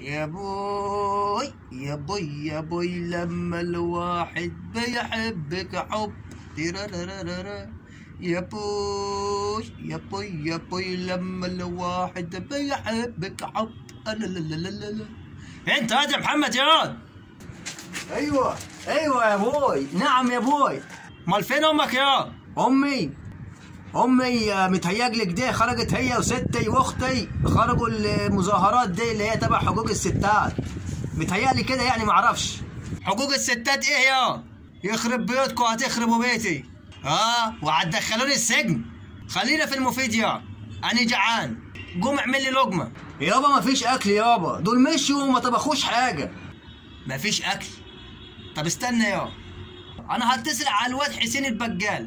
يا بوي يا بوي يا بوي لما الواحد بيحبك حب تيرارارارا يا بوي يا بوي يا بوي لما الواحد بيحبك حب لا لا لا لا لا لا انت هذا محمد يا واد ايوه ايوه يا بوي نعم يا بوي امال فين امك يا امي امي آه، متهيألي كده خرجت هي وستي واختي خرجوا المظاهرات دي اللي هي تبع حقوق الستات متهيألي كده يعني معرفش حقوق الستات ايه يا يخرب بيوتكم هتخربوا بيتي اه وهتدخلوني السجن خلينا في المفيد يا انا جعان قوم اعمل لي لقمه يابا مفيش اكل يابا دول مشوا وما طبخوش حاجه مفيش اكل طب استنى يا انا هتصل على الواد حسين البقال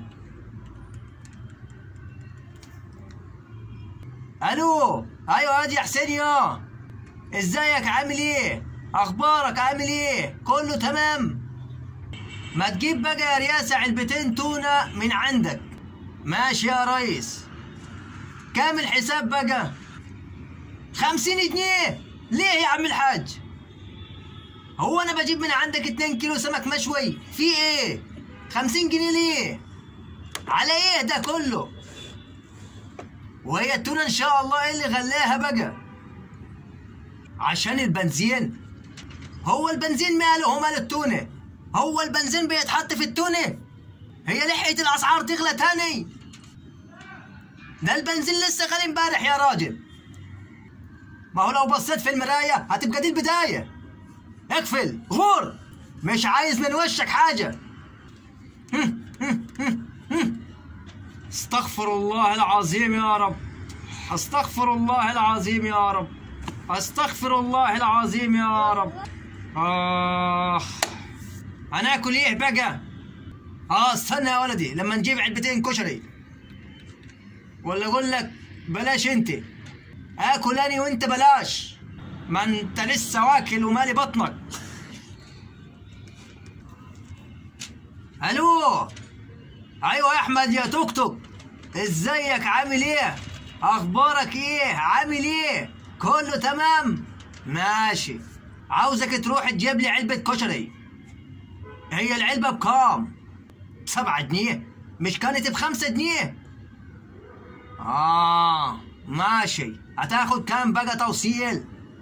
الو ايوه ادي يا حسين يا ازيك عامل ايه اخبارك عامل ايه كله تمام ما تجيب بقى يا رياسة علبتين تونة من عندك ماشي يا ريس كام الحساب بقى خمسين جنيه ليه يا عم الحاج هو انا بجيب من عندك اتنين كيلو سمك مشوي في ايه خمسين جنيه ليه على ايه ده كله وهي التونة إن شاء الله إيه اللي غلاها بقى عشان البنزين هو البنزين ماله هو مال التونة هو البنزين بيتحط في التونة هي لحقت الأسعار تغلى تاني ده البنزين لسه غالي امبارح يا راجل ما هو لو بصيت في المراية هتبقى دي البداية اقفل غور مش عايز من وشك حاجة استغفر الله العظيم يا رب استغفر الله العظيم يا رب استغفر الله العظيم يا رب آه انا اكل ايه بقى اه استنى يا ولدي لما نجيب علبتين كشري ولا اقول لك بلاش انت اكل اني وانت بلاش ما انت لسه واكل ومالي بطنك الو ايوه يا احمد يا توك توك ازيك عامل ايه اخبارك ايه عامل ايه كله تمام ماشي عاوزك تروح تجيب لي علبة كشري هي العلبة بكام سبعة جنيه مش كانت بخمسة جنيه اه ماشي هتاخد كام بقى توصيل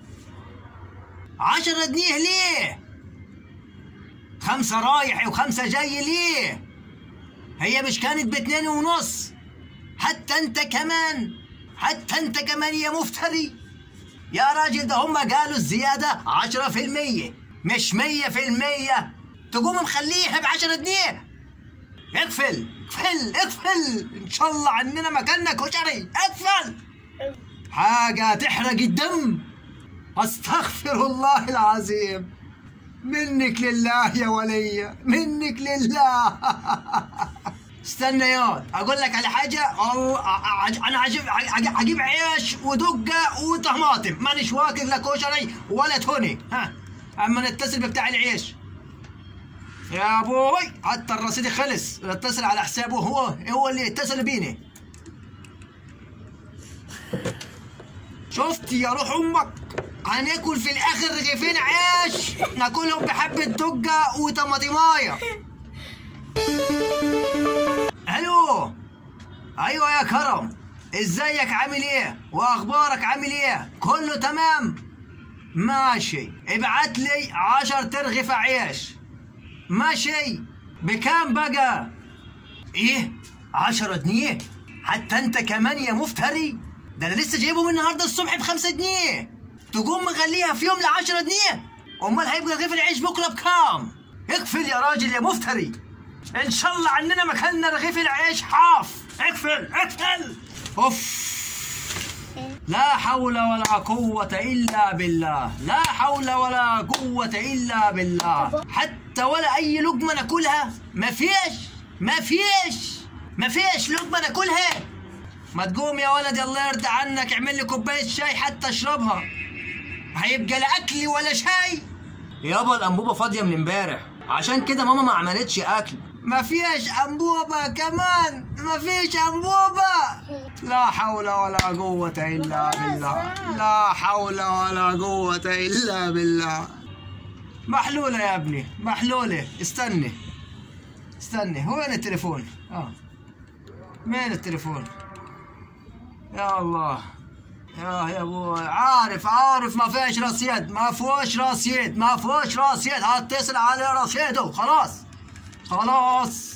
عشرة جنيه ليه خمسة رايح وخمسة جاي ليه هي مش كانت باتنين ونص حتى انت كمان حتى انت كمان يا مفتري يا راجل ده هم قالوا الزيادة عشرة في المية مش مية في المية تقوم مخليها بعشرة جنيه اقفل اقفل اقفل ان شاء الله عننا مكاننا كشري اقفل حاجة تحرق الدم استغفر الله العظيم منك لله يا ولية منك لله استنى يا اقول لك على حاجه أو انا عجيب هجيب عيش ودقه وطماطم مانيش واكل لا كشري ولا توني ها اما نتصل ببتاع العيش يا ابوي حتى الرصيد خلص نتصل على حسابه هو هو اللي يتصل بيني شفت يا روح امك هناكل في الاخر رغيفين عيش ناكلهم بحبه دقه وطماطمايه الو ايوه يا كرم ازيك عامل ايه واخبارك عامل ايه كله تمام ماشي ابعت لي عشر ترغيفة عيش ماشي بكام بقى ايه عشرة جنيه حتى انت كمان يا مفتري ده انا لسه جايبهم النهارده الصبح بخمسة جنيه تقوم مغليها في يوم لعشرة جنيه امال هيبقى رغيف العيش بكره بكام اقفل يا راجل يا مفتري ان شاء الله عننا مكاننا رغيف العيش حاف اقفل اقفل اوف لا حول ولا قوة إلا بالله لا حول ولا قوة إلا بالله حتى ولا أي لقمة ناكلها ما فيش ما فيش ما فيش لقمة ناكلها ما تقوم يا ولدي الله يرضى عنك اعمل لي كوباية شاي حتى اشربها هيبقى لا أكل ولا شاي يابا الأنبوبة فاضية من امبارح عشان كده ماما ما عملتش أكل ما فيش انبوبة كمان ما فيش انبوبة لا حول ولا قوة الا بالله لا حول ولا قوة الا بالله محلولة يا ابني محلولة استني استني وين التليفون اه مين التليفون يا الله يا يا ابوي عارف عارف ما فيش رصيد ما فيش رصيد ما فيش رصيد هتصل على رصيده خلاص خلاص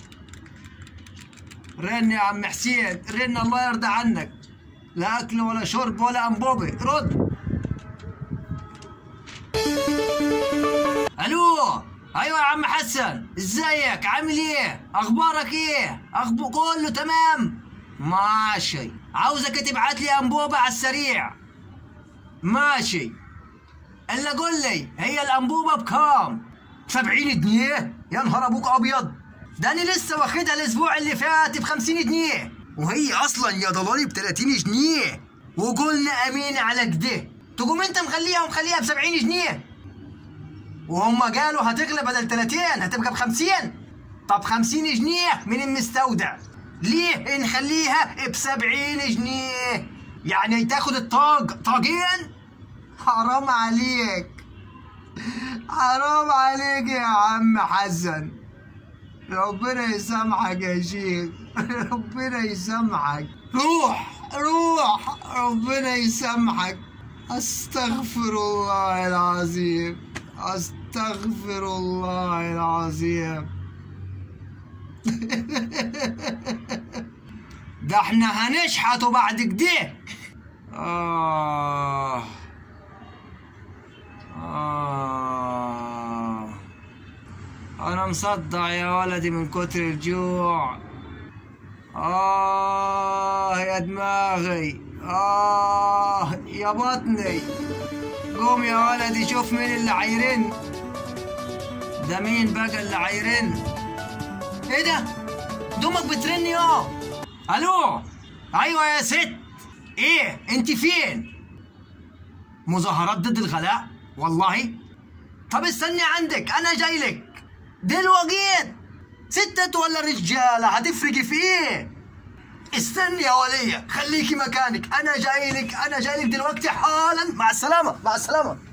رن يا عم حسين رن الله يرضى عنك لا اكل ولا شرب ولا انبوبه رد الو ايوه يا عم حسن ازيك عامل ايه اخبارك ايه اخبار كله تمام ماشي عاوزك تبعت لي انبوبه على السريع ماشي الا قول لي هي الانبوبه بكام 70 جنيه يا نهار ابوك ابيض ده انا لسه واخدها الاسبوع اللي فات ب 50 جنيه وهي اصلا يا ضلالي ب 30 جنيه وقلنا امين على كده تقوم انت مخليها ومخليها ب 70 جنيه وهم قالوا هتغلى بدل 30 هتبقى ب 50 طب 50 جنيه من المستودع ليه نخليها ب 70 جنيه يعني تاخد الطاق طاقين حرام عليك حرام عليك يا عم حسن ربنا يسامحك يا شيخ ربنا يسامحك روح روح ربنا يسامحك استغفر الله العظيم استغفر الله العظيم ده احنا هنشحته بعد كده آه آه أنا مصدع يا ولدي من كتر الجوع آه يا دماغي آه يا بطني قوم يا ولدي شوف مين اللي عايرن ده مين بقى اللي عايرن ايه ده دمك بترن يا الو ايوه يا ست ايه انت فين مظاهرات ضد الغلاء والله طب استني عندك انا جاي لك دلوقتي ستة ولا رجالة هتفرقي في ايه استني يا ولية خليكي مكانك انا جاي لك انا جاي لك دلوقتي حالا مع السلامة مع السلامة